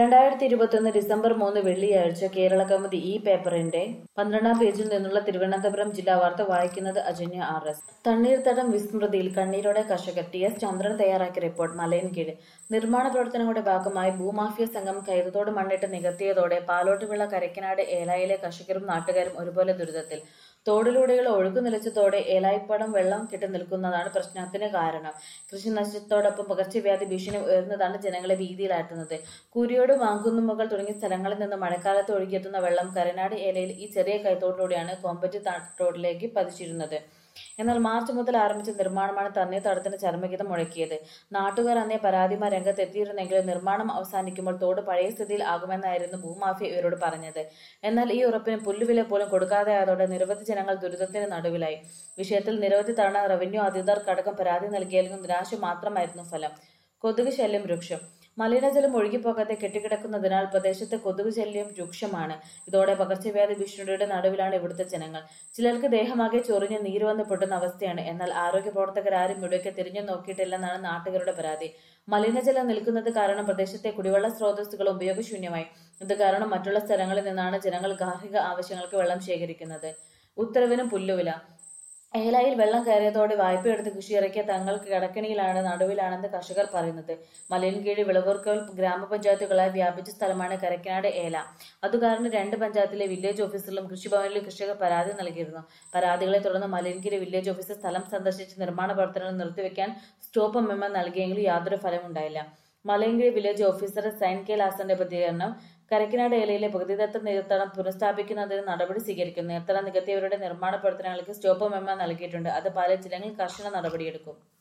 രണ്ടായിരത്തി ഇരുപത്തൊന്ന് ഡിസംബർ മൂന്ന് വെള്ളിയാഴ്ച കേരള കൗമുദി ഈ പേപ്പറിന്റെ പന്ത്രണ്ടാം പേജിൽ നിന്നുള്ള തിരുവനന്തപുരം ജില്ലാ വാർത്ത വായിക്കുന്നത് അജന്യ ആർ എസ് തണ്ണീർത്തടം വിസ്മൃതിയിൽ കണ്ണീരോടെ കർഷകർ ടി എസ് ചന്ദ്രൻ തയ്യാറാക്കിയ റിപ്പോർട്ട് മലയൻകീഴ് നിർമ്മാണ പ്രവർത്തനങ്ങളുടെ ഭാഗമായി ഭൂമാഫിയ സംഘം കൈതത്തോട് മണ്ണിട്ട് നികത്തിയതോടെ പാലോട്ടുവിള കരക്കനാട് ഏലായിലെ കർഷകരും നാട്ടുകാരും ഒരുപോലെ ദുരിതത്തിൽ തോടിലൂടെയുള്ള ഒഴുക്ക് നിലച്ചതോടെ ഏലായിപ്പടം വെള്ളം കെട്ടി നിൽക്കുന്നതാണ് പ്രശ്നത്തിന് കാരണം കൃഷി നശിച്ചതോടൊപ്പം പകർച്ചവ്യാധി ഭീഷണി ഉയർന്നതാണ് ജനങ്ങളെ ഭീതിയിലാട്ടുന്നത് കുരിയോട് മാങ്കുന്നുമുകൾ തുടങ്ങിയ സ്ഥലങ്ങളിൽ നിന്ന് മഴക്കാലത്ത് ഒഴുകിയെത്തുന്ന വെള്ളം കരനാട് ഏലയിൽ ഈ ചെറിയ കൈത്തോട്ടിലൂടെയാണ് കോമ്പറ്റ് തോട്ടിലേക്ക് പതിച്ചിരുന്നത് എന്നാൽ മാർച്ച് മുതൽ ആരംഭിച്ച നിർമ്മാണമാണ് തണ്ണീർത്തടത്തിന് ചരമഗീതം മുഴക്കിയത് നാട്ടുകാർ അന്നേ പരാതിമാർ രംഗത്തെത്തിയിരുന്നെങ്കിലും നിർമ്മാണം അവസാനിക്കുമ്പോൾ തോട് പഴയ സ്ഥിതിയിൽ ആകുമെന്നായിരുന്നു ഭൂമാഫിയ ഇവരോട് പറഞ്ഞത് എന്നാൽ ഈ ഉറപ്പിന് പുല്ലുവില പോലും കൊടുക്കാതെയായതോടെ നിരവധി ജനങ്ങൾ ദുരിതത്തിന് നടുവിലായി വിഷയത്തിൽ നിരവധി തവണ റവന്യൂ അധികൃതർക്കടക്കം പരാതി നൽകിയാലും നിരാശ മാത്രമായിരുന്നു ഫലം കൊതുക് ശല്യം രൂക്ഷം മലിനജലം ഒഴുകിപ്പോകാതെ കെട്ടിക്കിടക്കുന്നതിനാൽ പ്രദേശത്ത് കൊതുക് ശല്യം രൂക്ഷമാണ് ഇതോടെ പകർച്ചവ്യാധി ഭീഷണിയുടെ നടുവിലാണ് ഇവിടുത്തെ ജനങ്ങൾ ചിലർക്ക് ദേഹമാകെ ചൊറിഞ്ഞ് നീര് വന്ന് പൊട്ടുന്ന അവസ്ഥയാണ് എന്നാൽ ആരോഗ്യ പ്രവർത്തകരാരും ഇവിടേക്ക് തിരിഞ്ഞു നോക്കിയിട്ടില്ലെന്നാണ് നാട്ടുകാരുടെ പരാതി മലിനജലം നിൽക്കുന്നത് കാരണം പ്രദേശത്തെ കുടിവെള്ള സ്രോതസ്സുകൾ ഉപയോഗശൂന്യമായി ഇത് കാരണം മറ്റുള്ള സ്ഥലങ്ങളിൽ നിന്നാണ് ജനങ്ങൾ ഗാർഹിക ആവശ്യങ്ങൾക്ക് വെള്ളം ശേഖരിക്കുന്നത് ഉത്തരവിന് പുല്ലുവില ഏലായിൽ വെള്ളം കയറിയതോടെ വായ്പയെടുത്ത് കൃഷി ഇറക്കിയ തങ്ങൾക്ക് കടക്കണിയിലാണ് നടുവിലാണെന്ന് കർഷകർ പറയുന്നത് മലയൻകീഴ് വിളവൂർക്കൽ ഗ്രാമപഞ്ചായത്തുകളായി വ്യാപിച്ച സ്ഥലമാണ് കരക്കനാട് ഏല അതുകാരണം രണ്ട് പഞ്ചായത്തിലെ വില്ലേജ് ഓഫീസറിലും കൃഷിഭവനിലും കർഷകർ പരാതി നൽകിയിരുന്നു പരാതികളെ തുടർന്ന് മലയൻകീഴ് വില്ലേജ് ഓഫീസർ സ്ഥലം സന്ദർശിച്ച് നിർമ്മാണ പ്രവർത്തനങ്ങൾ നിർത്തിവെക്കാൻ സ്റ്റോപ്പ് മെമ്മ നൽകിയെങ്കിലും യാതൊരു ഫലമുണ്ടായില്ല Malayinkeezhu village officer Sain K ലാസന്റെ പ്രതികരണം കരക്കിനാട് ഏലയിലെ പ്രകൃതിദത്ത നീർത്തടം പുനഃസ്ഥാപിക്കുന്നതിന് നടപടി സ്വീകരിക്കും നീർത്തടം നികത്തിയവരുടെ നിർമ്മാണ പ്രവർത്തനങ്ങൾക്ക് സ്റ്റോപ്പ് മെമ്മ നൽകിയിട്ടുണ്ട് അത് പാലിച്ചില്ലെങ്കിൽ കർശന നടപടിയെടുക്കും